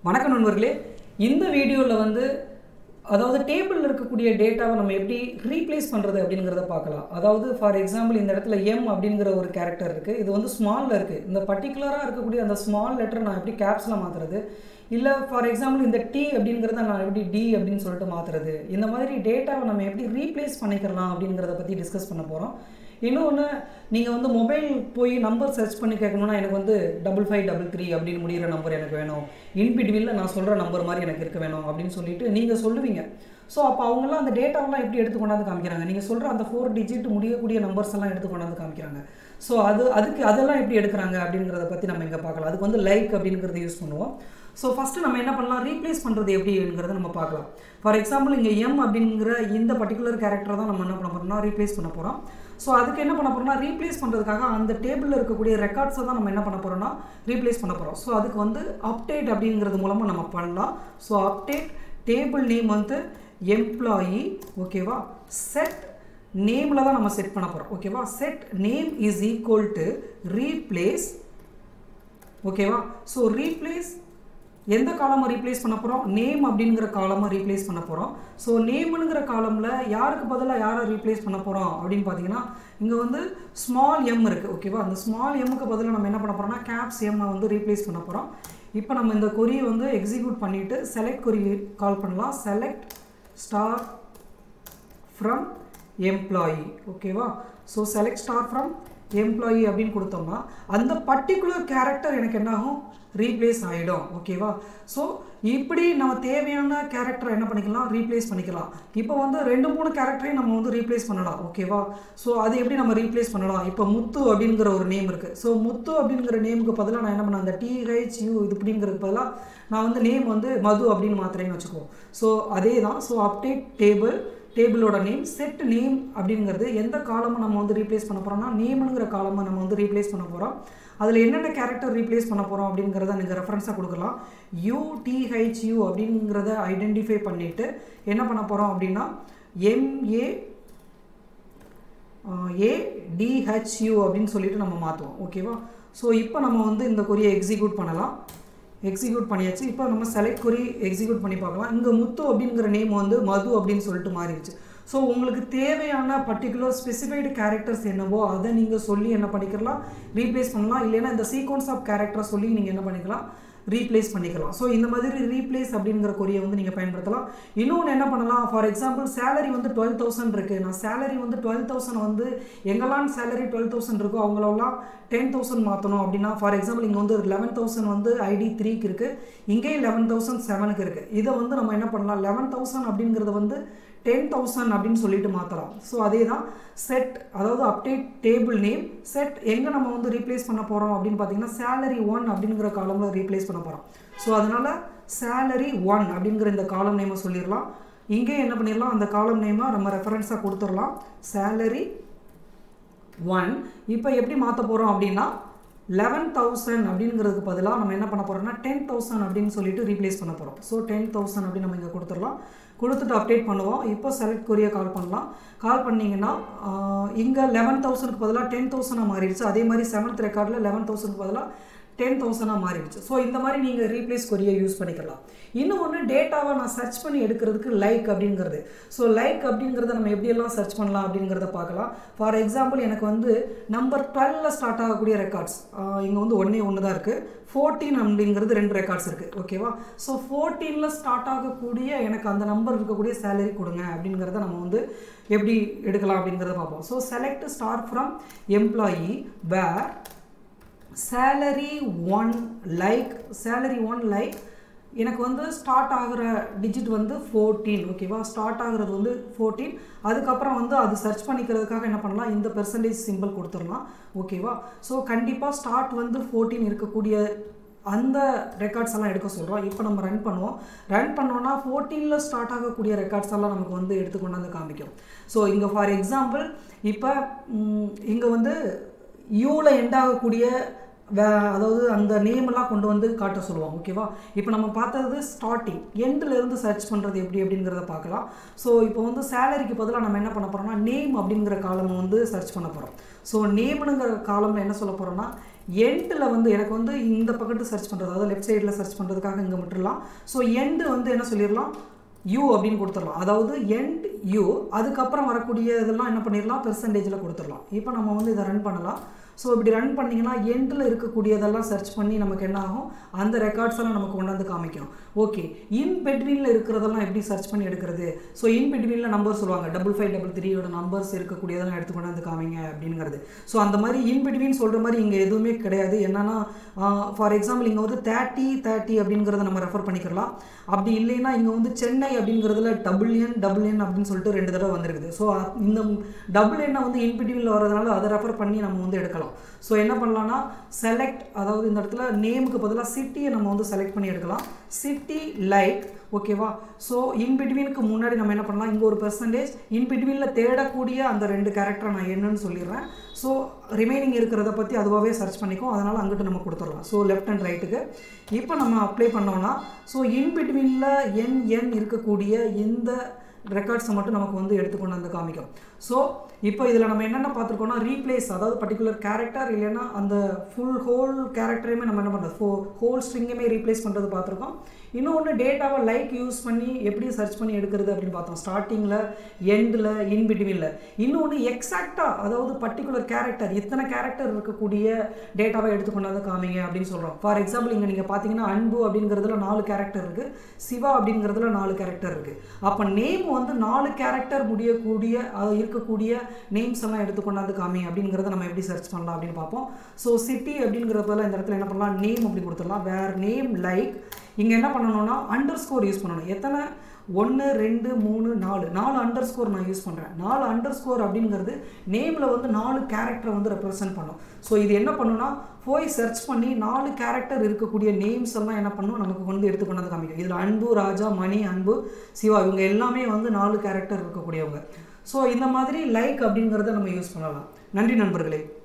வணக்கம் நண்பர்களே இந்த வீடியோவில் வந்து அதாவது டேபிளில் இருக்கக்கூடிய டேட்டாவை நம்ம எப்படி ரீப்ளேஸ் பண்ணுறது அப்படிங்கிறத பார்க்கலாம் அதாவது ஃபார் எக்ஸாம்பிள் இந்த இடத்துல எம் அப்படிங்கிற ஒரு கேரக்டர் இருக்குது இது வந்து ஸ்மாலில் இருக்குது இந்த பர்டிகுலராக இருக்கக்கூடிய அந்த ஸ்மால் லெட்டர் நான் எப்படி கேப்ஸில் மாற்றுறது இல்லை ஃபார் எக்ஸாம்பிள் இந்த டி அப்படிங்கிறத நான் எப்படி டி அப்படின்னு சொல்லிட்டு மாற்றுறது இந்த மாதிரி டேட்டாவை நம்ம எப்படி ரீப்ளேஸ் பண்ணிக்கலாம் அப்படிங்கிறத பற்றி டிஸ்கஸ் பண்ண போகிறோம் இன்னொன்று நீங்கள் வந்து மொபைல் போய் நம்பர் சர்ச் பண்ணி கேட்கணுன்னா எனக்கு வந்து டபுள் ஃபைவ் டபுள் த்ரீ அப்படின்னு முடிகிற நம்பர் எனக்கு வேணும் இன்பிட்வீனில் நான் சொல்கிற நம்பர் மாதிரி எனக்கு இருக்க வேணும் அப்படின்னு சொல்லிட்டு நீங்கள் சொல்லுவீங்க ஸோ அப்போ அவங்களாம் அந்த டேட்டாவெல்லாம் எப்படி எடுத்து கொண்டாந்து காமிக்கிறாங்க நீங்கள் சொல்கிற அந்த ஃபோர் டிஜிட் முடியக்கூடிய நம்பர்ஸ் எல்லாம் எடுத்து கொண்டாந்து காமிக்கிறாங்க ஸோ அது அதுக்கு அதெல்லாம் எப்படி எடுக்கிறாங்க அப்படிங்கிறத பற்றி நம்ம இங்கே பார்க்கலாம் அதுக்கு வந்து லைக் அப்படிங்கிறத யூஸ் பண்ணுவோம் ஸோ ஃபஸ்ட்டு நம்ம என்ன பண்ணலாம் ரீப்ளேஸ் பண்ணுறது எப்படிங்கிறத நம்ம பார்க்கலாம் ஃபார் எக்ஸாம்பிள் இங்கே எம் அப்படிங்கிற இந்த பர்டிகுலர் கேரக்டரை தான் நம்ம என்ன பண்ண போகிறோம்னா ரீப்ளேஸ் பண்ண போகிறோம் ஸோ அதுக்கு என்ன பண்ண போகிறோம்னா ரீப்ளேஸ் பண்ணுறதுக்காக அந்த டேபிளில் இருக்கக்கூடிய ரெக்கார்ட்ஸை தான் நம்ம என்ன பண்ண போகிறோம்னா ரீப்ளேஸ் பண்ண போகிறோம் ஸோ அதுக்கு வந்து அப்டேட் அப்படிங்கிறது மூலமாக நம்ம பண்ணலாம் ஸோ அப்டேட் டேபிள் நேம் வந்து எம்ப்ளாயி ஓகேவா செட் நேமில் தான் நம்ம செட் பண்ண போகிறோம் ஓகேவா set name is equal to replace ஓகேவா ஸோ ரீப்ளேஸ் எந்த காலமை ரீப்ளேஸ் பண்ண போகிறோம் நேம் அப்படிங்கிற காலமை ரீப்ளேஸ் பண்ண போகிறோம் ஸோ நேம்னுங்கிற காலமில் யாருக்கு பதிலாக யாரை ரீப்ளேஸ் பண்ண போகிறோம் அப்படின்னு பார்த்தீங்கன்னா இங்கே வந்து ஸ்மால் எம் இருக்குது ஓகேவா அந்த ஸ்மால் எம்முக்கு பதிலாக நம்ம என்ன பண்ண போகிறோம்னா கேப்ஸ் எம்மை வந்து ரீப்ளேஸ் பண்ண போகிறோம் இப்போ நம்ம இந்த கொரியை வந்து எக்ஸிக்யூட் பண்ணிவிட்டு செலக்ட் கொரி கால் பண்ணலாம் செலக்ட் ஸ்டார் ஃப்ரம் எம்ப்ளாயி ஓகேவா so select star from employee அப்படின்னு கொடுத்தோம்னா அந்த பர்டிகுலர் கேரக்டர் எனக்கு என்னாகும் ரீப்ளேஸ் ஆகிடும் ஓகேவா ஸோ இப்படி நம்ம தேவையான கேரக்டரை என்ன பண்ணிக்கலாம் ரீப்ளேஸ் பண்ணிக்கலாம் இப்போ வந்து ரெண்டு மூணு கேரக்டரையும் நம்ம வந்து ரீப்ளேஸ் பண்ணலாம் ஓகேவா ஸோ அது எப்படி நம்ம ரீப்ளேஸ் பண்ணலாம் இப்போ முத்து அப்படிங்கிற ஒரு நேம் இருக்குது ஸோ முத்து அப்படிங்கிற நேமுக்கு பதிலாக நான் என்ன பண்ணேன் அந்த டிஹெச் யூ இது அப்படிங்கிறதுக்கு பதிலாக நான் வந்து நேம் வந்து மது அப்படின்னு மாத்திரேன்னு வச்சுக்குவோம் ஸோ அதே தான் ஸோ அப்டேட் டேபிள் டேபிளோட நேம் செட் நேம் அப்படிங்கிறது எந்த காலமை நம்ம வந்து ரீப்ளேஸ் பண்ண போகிறோம்னா நேம்னுங்கிற காலமை நம்ம வந்து ரீப்ளேஸ் பண்ண போகிறோம் அதில் என்னென்ன கேரக்டர் ரீப்ளேஸ் பண்ண போகிறோம் அப்படிங்கிறத நீங்கள் ரெஃபரன்ஸாக கொடுக்கலாம் யூடிஹெச்யூ அப்படிங்கிறத ஐடென்டிஃபை பண்ணிவிட்டு என்ன பண்ண போகிறோம் அப்படின்னா எம்ஏ ஏடிஹெச்யூ அப்படின்னு சொல்லிட்டு நம்ம மாற்றுவோம் ஓகேவா ஸோ இப்போ நம்ம வந்து இந்த கொரியை எக்ஸிக்யூட் பண்ணலாம் எக்ஸிக்யூட் பண்ணியாச்சு இப்போ நம்ம செலக்ட் கொரி எக்ஸிக்யூட் பண்ணி பார்க்கலாம் இங்கே முத்து அப்படிங்கிற நேம் வந்து மது அப்படின்னு சொல்லிட்டு மாறிடுச்சு ஸோ உங்களுக்கு தேவையான பர்டிகுலர் ஸ்பெசிஃபைடு கேரக்டர்ஸ் என்னவோ அதை நீங்கள் சொல்லி என்ன பண்ணிக்கலாம் ரீப்ளேஸ் பண்ணலாம் இல்லைன்னா இந்த சீக்வன்ஸ் ஆஃப் கேரக்டரை சொல்லி நீங்கள் என்ன பண்ணிக்கலாம் ரீப்ளேஸ் பண்ணிக்கலாம் ஸோ இந்த மாதிரி ரீப்ளேஸ் அப்படிங்கிற கொரியை வந்து நீங்கள் பயன்படுத்தலாம் இன்னொன்று என்ன பண்ணலாம் ஃபார் எக்ஸாம்பிள் சேலரி வந்து டுவெல் தௌசண்ட் இருக்குது நான் சேலரி வந்து டுவெல் தௌசண்ட் வந்து எங்கெல்லாம் சேலரி டுவெல் தௌசண்ட் இருக்கோ அவங்களெல்லாம் டென் தௌசண்ட் மாற்றணும் அப்படின்னா ஃபார் எக்ஸாம்பிள் இங்கே வந்து லெவன் தௌசண்ட் வந்து ஐடி த்ரீக்கு இருக்குது இங்கேயும் லெவன் தௌசண்ட் செவனுக்கு இருக்குது இதை வந்து நம்ம என்ன பண்ணலாம் லெவன் தௌசண்ட் அப்படிங்கிறத வந்து டென் தௌசண்ட் அப்படின்னு சொல்லிட்டு மாற்றலாம் ஸோ அதே தான் செட் அதாவது அப்டேட் டேபிள் நேம் செட் எங்கே நம்ம வந்து ரீப்ளேஸ் பண்ண போகிறோம் அப்படின்னு பார்த்தீங்கன்னா சேலரி ஒன் அப்படிங்கிற காலமில் ரீப்ளேஸ் பண்ண போகிறோம் ஸோ அதனால் சேலரி ஒன் அப்படிங்கிற இந்த காலம் நேமை சொல்லிடலாம் இங்கே என்ன பண்ணிடலாம் அந்த காலம் நேமாக நம்ம ரெஃபரன்ஸாக கொடுத்துடலாம் சேலரி ஒன் இப்போ எப்படி மாற்ற போகிறோம் அப்படின்னா லெவன் தௌசண்ட் அப்படிங்கிறதுக்கு பதிலாக நம்ம என்ன பண்ண போகிறோம்னா டென் தௌசண்ட் அப்படின்னு சொல்லிட்டு ரீப்ளேஸ் பண்ண போகிறோம் ஸோ டென் தௌசண்ட் அப்படின்னு நம்ம இங்கே கொடுத்துடலாம் கொடுத்துட்டு அப்டேட் பண்ணுவோம் இப்போ செலக்ட் கொரியா கால் பண்ணலாம் கால் பண்ணிங்கன்னா இங்கே லெவன் தௌசண்ட்க்கு பதிலாக டென் தௌசண்டாக மாறிடுச்சு அதே மாதிரி செவன்த் ரெக்கார்டில் லெவன் தௌசண்ட்க்கு பதிலாக டென் தௌசண்டாக மாறிடுச்சு ஸோ இந்த மாதிரி நீங்கள் ரீப்ளேஸ் கொரியை யூஸ் பண்ணிக்கலாம் இன்னும் ஒன்று டேட்டாவை நான் சர்ச் பண்ணி எடுக்கிறதுக்கு லைக் அப்படிங்கிறது ஸோ லைக் அப்படிங்கிறத நம்ம எப்படியெல்லாம் சர்ச் பண்ணலாம் அப்படிங்கிறத பார்க்கலாம் ஃபார் எக்ஸாம்பிள் எனக்கு வந்து நம்பர் டுவெல்ல ஸ்டார்ட் ஆகக்கூடிய ரெக்கார்ட்ஸ் இங்கே வந்து ஒன்றே ஒன்று தான் இருக்குது ஃபோர்டீன் அப்படிங்கிறது ரெண்டு ரெக்கார்ட்ஸ் இருக்குது ஓகேவா ஸோ ஃபோர்டீனில் ஸ்டார்ட் ஆகக்கூடிய எனக்கு அந்த நம்பர் இருக்கக்கூடிய சேலரி கொடுங்க அப்படிங்கிறத நம்ம வந்து எப்படி எடுக்கலாம் அப்படிங்கிறத பார்ப்போம் so select start from employee where salary one like salary one like எனக்கு வந்து ஸ்டார்ட் ஆகிற டிஜிட் வந்து ஃபோர்டீன் ஓகேவா ஸ்டார்ட் ஆகுறது வந்து ஃபோர்டீன் அதுக்கப்புறம் வந்து அது சர்ச் பண்ணிக்கிறதுக்காக என்ன பண்ணலாம் இந்த பெர்சன்டேஜ் சிம்பிள் கொடுத்துடலாம் ஓகேவா ஸோ கண்டிப்பாக ஸ்டார்ட் வந்து ஃபோர்டீன் இருக்கக்கூடிய அந்த ரெக்கார்ட்ஸ் எல்லாம் எடுக்க சொல்கிறோம் இப்போ நம்ம ரன் பண்ணுவோம் ரன் பண்ணோன்னா ஃபோர்டீனில் ஸ்டார்ட் ஆகக்கூடிய ரெக்கார்ட்ஸ் எல்லாம் நமக்கு வந்து எடுத்து கொண்டாந்து காமிக்கும் ஸோ இங்கே ஃபார் எக்ஸாம்பிள் இப்போ இங்கே வந்து யூவில் எண்ட் ஆகக்கூடிய வே அதாவது அந்த நேமெல்லாம் கொண்டு வந்து காட்ட சொல்லுவாங்க ஓகேவா இப்போ நம்ம பார்த்தது ஸ்டார்டிங் எண்ட்லேருந்து சர்ச் பண்ணுறது எப்படி அப்படிங்கிறத பார்க்கலாம் ஸோ இப்போ வந்து சேலரிக்கு பதிலாக நம்ம என்ன பண்ண போகிறோம்னா நேம் அப்படிங்கிற காலம் வந்து சர்ச் பண்ண போகிறோம் ஸோ நேம்னுங்கிற காலமில் என்ன சொல்ல போகிறோம்னா எண்டில் வந்து எனக்கு வந்து இந்த பக்கத்து சர்ச் பண்ணுறது அதாவது லெஃப்ட் சைடில் சர்ச் பண்ணுறதுக்காக இங்கே விட்டுறலாம் ஸோ எண்டு வந்து என்ன சொல்லிடலாம் யூ அப்படின்னு கொடுத்துடலாம் அதாவது எண்ட் யூ அதுக்கப்புறம் வரக்கூடிய இதெல்லாம் என்ன பண்ணிடலாம் பெர்சன்டேஜில் கொடுத்துடலாம் இப்போ நம்ம வந்து இதை ரன் பண்ணலாம் ஸோ இப்படி ரன் பண்ணிங்கன்னா எண்டில் இருக்கக்கூடியதெல்லாம் சர்ச் பண்ணி நமக்கு என்ன ஆகும் அந்த ரெக்கார்ட்ஸ் எல்லாம் நமக்கு கொண்டாந்து காமிக்கும் ஓகே இன் பெட்வீனில் இருக்கிறதெல்லாம் எப்படி சர்ச் பண்ணி எடுக்கிறது ஸோ இன் பெட்வீனில் நம்பர் சொல்லுவாங்க டபுள் ஃபைவ் டபுள் த்ரீயோட நம்பர்ஸ் இருக்கக்கூடியதெல்லாம் எடுத்து கொண்டாந்து காமிங்க அப்படிங்கிறது ஸோ அந்த மாதிரி இன் பெட்வீன் சொல்கிற மாதிரி இங்கே எதுவுமே கிடையாது என்னன்னா ஃபார் எக்ஸாம்பிள் இங்கே வந்து தேர்ட்டி தேர்ட்டி அப்படிங்கிறத நம்ம ரெஃபர் பண்ணிக்கலாம் அப்படி இல்லைன்னா இங்கே வந்து சென்னை அப்படிங்கிறதுல டபுள் என் டபுள் என் அப்படின்னு சொல்லிட்டு ரெண்டு தடவை வந்திருக்குது ஸோ இந்த டபுள் எண்ணை வந்து இன்பிடிவில் வரதுனால அதை ரெஃபர் பண்ணி நம்ம வந்து எடுக்கலாம் ஸோ என்ன பண்ணலாம்னா செலக்ட் அதாவது இந்த இடத்துல நேமுக்கு பதிலாக சிட்டியை நம்ம வந்து செலக்ட் பண்ணி எடுக்கலாம் சிட்டி லைக் ஓகேவா ஸோ இன் பிட்வீனுக்கு முன்னாடி நம்ம என்ன பண்ணலாம் இங்கே ஒரு பெர்சன்டேஜ் இன் பிட்வீனில் தேடக்கூடிய அந்த ரெண்டு கேரக்டரை நான் என்னன்னு சொல்லிடுறேன் ஸோ ரிமைனிங் இருக்கிறத பற்றி அதுவாகவே சர்ச் பண்ணிக்கும் அதனால் அங்கிட்டு நம்ம கொடுத்துடலாம் ஸோ லெஃப்ட் அண்ட் ரைட்டுக்கு இப்போ நம்ம அப்ளை பண்ணோம்னா ஸோ இன் பிட்வீனில் என் என் இருக்கக்கூடிய இந்த ரெக்கார்ட்ஸை மட்டும் நமக்கு வந்து எடுத்துக்கொண்டு வந்து காமிக்கும் ஸோ இப்போ இதில் நம்ம என்னென்ன பார்த்துருக்கோம்னா ரீப்ளேஸ் அதாவது பர்டிகுலர் கேரக்டர் இல்லைன்னா அந்த ஃபுல் ஹோல் கேரக்டரையுமே நம்ம என்ன பண்ணுறது ஃபோ ஹோல் ஸ்ட்ரிங்குமே ரீப்ளேஸ் பண்ணுறது பார்த்துருக்கோம் இன்னொன்று டேட்டாவை லைக் யூஸ் பண்ணி எப்படி சர்ச் பண்ணி எடுக்கிறது அப்படின்னு பார்த்தோம் ஸ்டார்டிங்கில் எண்டில் இன் பிட்வீனில் இன்னொன்று எக்ஸாக்டாக அதாவது பர்டிகுலர் கேரக்டர் இத்தனை கேரக்டர் இருக்கக்கூடிய டேட்டாவை எடுத்துக்கொண்டாந்து காமிங்க அப்படின்னு சொல்கிறோம் ஃபார் எக்ஸாம்பிள் இங்கே நீங்கள் பார்த்தீங்கன்னா அன்பு அப்படிங்கிறதுல நாலு கேரக்டர் இருக்குது சிவா அப்படிங்கிறதுல நாலு கேரக்டர் இருக்குது அப்போ நேம் வந்து நாலு கேரக்டர் முடியக்கூடிய அது இருக்கக்கூடிய நேம்ஸ் எல்லாம் எடுத்துக்கொண்டாந்து காமி அப்படிங்கிறத நம்ம எப்படி சர்ச் பண்ணலாம் அப்படின்னு பார்ப்போம் ஸோ சிட்டி அப்படிங்கிறதுல இந்த இடத்துல என்ன பண்ணலாம் நேம் அப்படி கொடுத்துடலாம் வேர் நேம் லைக் இங்கே என்ன பண்ணணும்னா அண்டர் ஸ்கோர் யூஸ் பண்ணணும் எத்தனை ஒன்று ரெண்டு மூணு நாலு நாலு அண்டர் ஸ்கோர் நான் யூஸ் பண்ணுறேன் நாலு அண்டர் ஸ்கோர் அப்படிங்கிறது நேமில் வந்து நாலு கேரக்டரை வந்து ரெப்ரசென்ட் பண்ணும் ஸோ இது என்ன பண்ணுன்னா போய் சர்ச் பண்ணி நாலு கேரக்டர் இருக்கக்கூடிய நேம்ஸ் எல்லாம் என்ன பண்ணும் நமக்கு வந்து எடுத்து கொண்டு வந்து காமிக்கும் இதில் அன்பு ராஜா மணி அன்பு சிவா இவங்க எல்லாமே வந்து நாலு கேரக்டர் இருக்கக்கூடியவங்க ஸோ இந்த மாதிரி லைக் அப்படிங்கிறத நம்ம யூஸ் பண்ணலாம் நன்றி நண்பர்களே